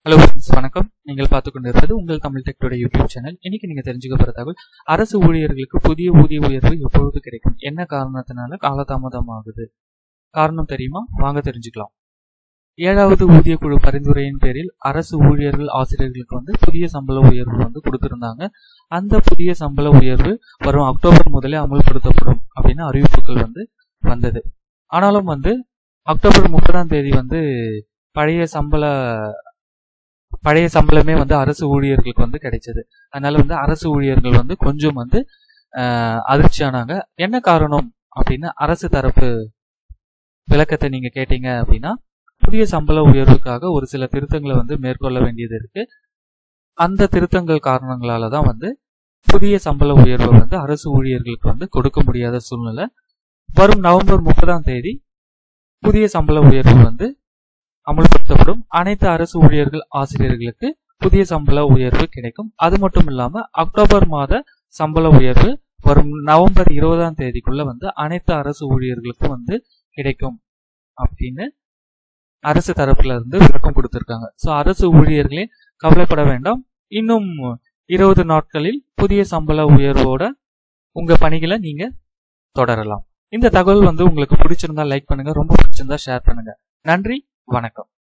hello friends வணக்கம் நீங்கள் பார்த்து கொண்டிருப்பது உங்கள் தமிழ் டெக்டோட யூடியூப் சேனல் இன்னைக்கு நீங்க தெரிஞ்சுக்க போற தகவல் அரசு ஊழியர்களுக்கு புதிய ஊதிய உயர்வு எப்பொழுது கிடைக்கும் என்ன காரணத்தினால காலதாமதம் ஆகுது காரணம் தெரியுமா வாங்க தெரிஞ்சுக்கலாம் ஏழாவது ஊதிய குழு பரிந்துரையின் பேரில் அரசு ஊழியர்கள் ஆசிரியர்களுக்கு வந்து புதிய சம்பள உயர்வு வந்து கொடுத்திருந்தாங்க அந்த புதிய சம்பள உயர்வு வரும் அக்டோபர் முதலே அமல்படுத்தப்படும் அப்படின்னு அறிவிப்புகள் வந்து வந்தது ஆனாலும் வந்து அக்டோபர் முப்பதாம் தேதி வந்து பழைய சம்பள பழைய சம்பளமே வந்து அரசு ஊழியர்களுக்கு வந்து கிடைச்சது அதனால வந்து அரசு ஊழியர்கள் வந்து கொஞ்சம் வந்து ஆஹ், அதிர்ச்சியானாங்க என்ன காரணம் அப்படின்னு அரசு தரப்பு விளக்கத்தை நீங்க கேட்டீங்க அப்படின்னா புதிய சம்பள உயர்வுக்காக ஒரு சில திருத்தங்களை வந்து மேற்கொள்ள வேண்டியது இருக்கு அந்த திருத்தங்கள் காரணங்களால தான் வந்து புதிய சம்பள உயர்வை வந்து அரசு ஊழியர்களுக்கு வந்து கொடுக்க முடியாத சூழ்நிலை வரும் நவம்பர் முப்பதாம் தேதி புதிய சம்பள உயர்வு வந்து அமல்படுத்தப்படும் அனைத்து அரசு ஊழியர்கள் ஆசிரியர்களுக்கு புதிய சம்பள உயர்வு கிடைக்கும் அது மட்டும் இல்லாம அக்டோபர் மாத சம்பள உயர்வு வரும் நவம்பர் இருபதாம் தேதிக்குள்ள வந்து அனைத்து அரசு ஊழியர்களுக்கும் வந்து கிடைக்கும் அப்படின்னு அரசு தரப்புல இருந்து விளக்கம் கொடுத்திருக்காங்க சோ அரசு ஊழியர்களே கவலைப்பட வேண்டாம் இன்னும் இருபது நாட்களில் புதிய சம்பள உயர்வோட உங்க பணிகளை நீங்க தொடரலாம் இந்த தகவல் வந்து உங்களுக்கு பிடிச்சிருந்தா லைக் பண்ணுங்க ரொம்ப பிடிச்சிருந்தா ஷேர் பண்ணுங்க நன்றி வணக்கம்